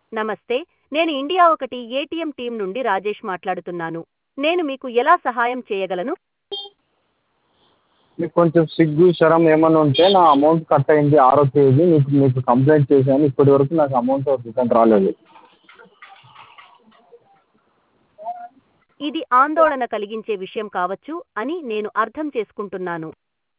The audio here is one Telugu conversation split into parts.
నమస్తే నేను ఇండియా ఒకటి ఏటీఎం టీం నుండి రాజేష్ మాట్లాడుతున్నాను నేను మీకు ఎలా సహాయం చేయగలను మీకు కొంచెం సిగ్గు శరం ఏమన్నా ఉంటే నా అమౌంట్ కట్ అయింది ఆరో తేదీ మీకు మీకు కంప్లైంట్ చేశాను ఇప్పటి వరకు నాకు అమౌంట్ రిటర్న్ రాలేదు ఇది ఆందోళన కలిగించే విషయం కావచ్చు అని నేను అర్థం చేసుకుంటున్నాను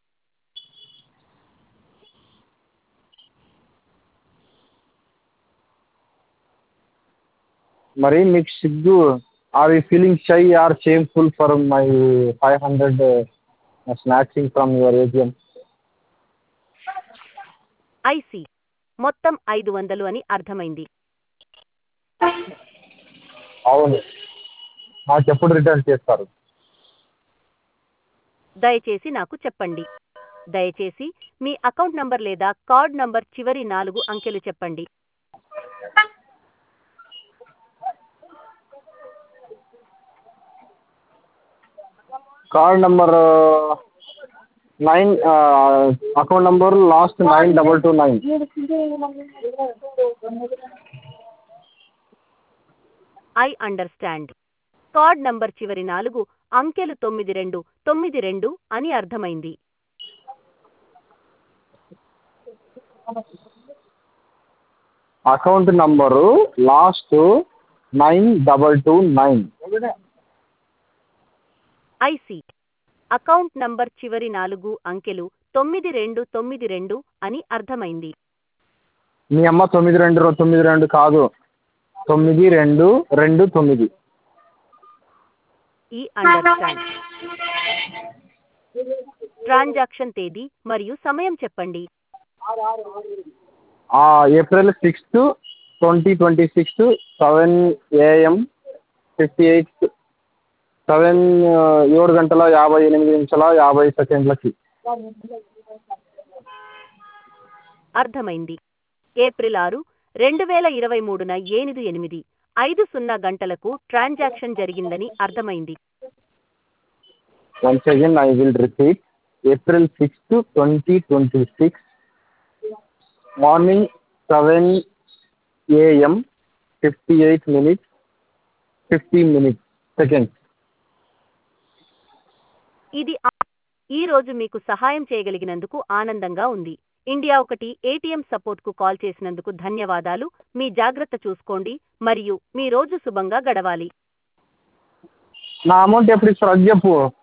మరి మీకు సిగ్గు are you feeling shy or shameful for my five hundred snatching from your ATM I see మొత్తం ఐదు వందలు అని అర్థమైంది అవును నాకు ఎప్పుడు రిటర్న్ చేస్తారు దయచేసి నాకు చెప్పండి దయచేసి మీ అకౌంట్ నంబర్ లేదా కార్డ్ నంబర్ చివరి నాలుగు అంకెలు చెప్పండి card number nine account number last nine double two nine I understand card number చివరి నాలుగు అంకెలు తొమ్మిది రెండు తొమ్మిది రెండు అని అర్థమైంది account number last nine double two nine I see account number చివరి నాలుగు అంకెలు తొమ్మిది రెండు తొమ్మిది రెండు అని అర్థమైంది మీ అమ్మ తొమ్మిది రెండు రో- తొమ్మిది రెండు కాదు తొమ్మిది రెండు రెండు తొమ్మిది ఈ అండర్స్టాండ్ ట్రాన్సాక్షన్ తేదీ మరియు సమయం చెప్పండి April sixth twenty twenty six seven AM fifty eight seven ఏడు గంటల యాభై ఎనిమిది నిమిషాల యాభై సెకండ్లకి అర్థమైంది ఏప్రిల్ ఆరు రెండు వేల ఇరవై మూడున ఏనిది ఎనిమిది ఐదు సున్నా గంటలకు ట్రాన్సాక్షన్ జరిగిందని అర్థమైంది once again I will repeat April sixth twenty twenty six morning seven AM fifty eight minutes fifty minutes seconds ఇది ఆ- ఈ రోజు మీకు సహాయం చేయగలిగినందుకు ఆనందంగా ఉంది ఇండియా ఒకటి ఏటీఎం సపోర్ట్కు కాల్ చేసినందుకు ధన్యవాదాలు మీ జాగ్రత్త చూసుకోండి మరియు మీ రోజు శుభంగా గడవాలి నా అమౌంట్ ఎప్పుడు ఇస్తారు అది చెప్పు